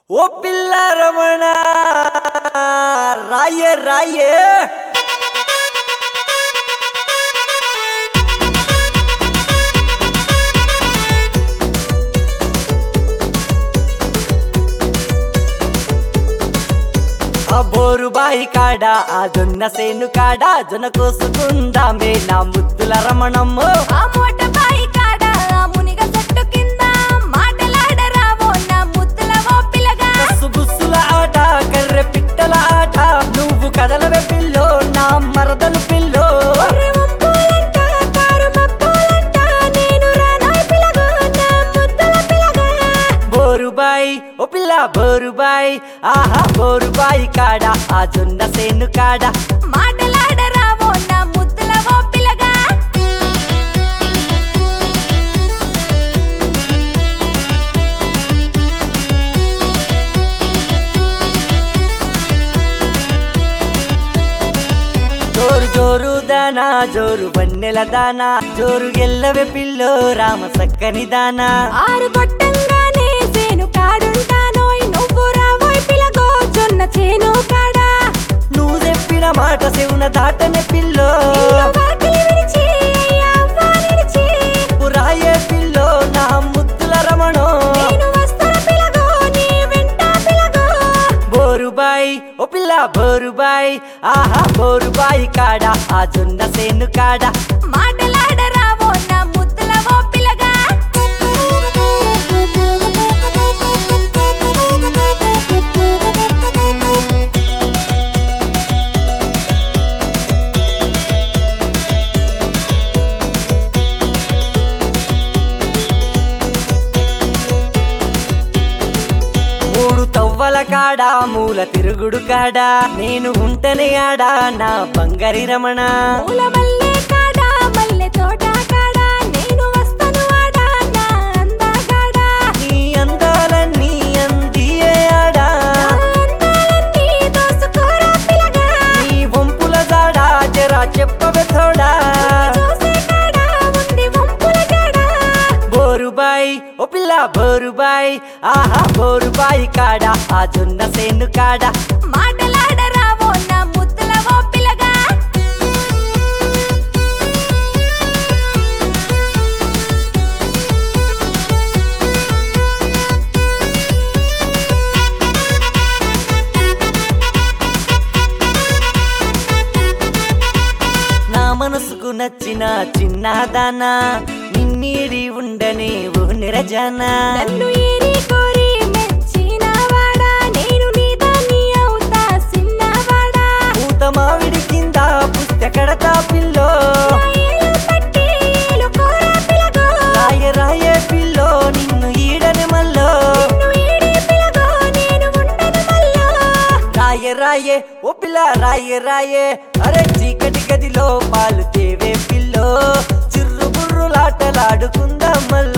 ఓ పిల్ల రమణ రాయే రాయే ఆ బోరు బాయి కాడ ఆ జొన్న సేను కాడ జొన్న కోసుకుందామే నా ముద్దుల రమణమ్మ ఆ మూట బాయి కాడ ఆ మునిగ చెట్టు కింద మాటలాడరావో నా ముద్దుల ఓ పిల్లగా కసు బుస్సుల ఆట కర్రె పిట్టల ఆట నువ్వు కదలవే పిల్లో నా మరదలు పిల్లో ఒర్రె వంపులంట, కారు మబ్బులంట, నేను రానాయ్ పిల్లగా, నా ముద్దుల పిల్లగా. బోరుబాయి ఓ పిల్ల బోరుబాయి ఆహా బోరుబాయి కాడ ఆ జొన్న సేను కాడ మాటలాడరావో నా ముద్దుల ఓ పిల్లగా జోరు జోరు దానా జోరు వన్నెల దానా జోరు గెల్లవే పిల్లో రామ సక్కని దానా ఆరు కొట్టంగానే సేను కాడుంటానోయ్ నువ్వు రావోయ్ పిల్లగో జొన్న చేను కాడా నువ్వు చెప్పిన మాట శివున దాటనే పిల్లో ఇల్లు వాకిలి విడిచి, అవ్వ నిడిచి, పురాయే పిల్లో నా ముద్దుల రమణో నేను వస్తాను పిల్లగో, నీ వెంట పిల్లగో. బోరుబాయి ఓ పిల్ల బోరుబాయి ఆహా బోరుబాయి కాడ ఆ జొన్న సేను కాడ మాటలాడరావో నా ముద్దుల ఓ పిల్లగా మూడు తవ్వల కాడ మూల తిరుగుడు కాడ నేను ఉంటనే ఆడ నా బంగారి రమణ పూల మల్లె కాడ మల్లె తోట కాడ నేను వస్తాను ఆడ నా అందగాడ నీ అందాలన్నీ అందియే ఆడ నా అందాలన్నీ దోసుకోరా పిల్లగా నీ వంపుల జాడ జరా చెప్పవే తోడా చూసే కాడ ఉంది వంపుల జాడ బోరుబాయి ఓ పిల్ల బోరుబాయి ఆహా బోరుబాయి కాడ ఆ జొన్న సేను కాడ మాటలాడరావో నా ముద్దుల ఓ పిల్లగా నా మనసుకు నచ్చిన చిన్నదానా నిన్నీడి ఉండనే ఓ నిరజానా నన్ను ఏరి కోరి మెచ్చినవాడా నేను నీ దాన్ని అవుతా సిన్నవాడా పూత మామిడి కింద పుస్తకడతా పిల్లో ఏలు పట్టి ఏలు కోరా పిలగో రాయ రాయే పిల్లో నిన్ను ఈడని మల్లో నిన్ను ఈడి పిలగో నేను ఉండను మల్లో రాయే రాయే ఓ పిల్ల రాయే రాయే అరే చీకటి గదిలో పాలు తేవే పిల్లో చిర్రు బుర్రులాటలాడుకుందాం మల్లో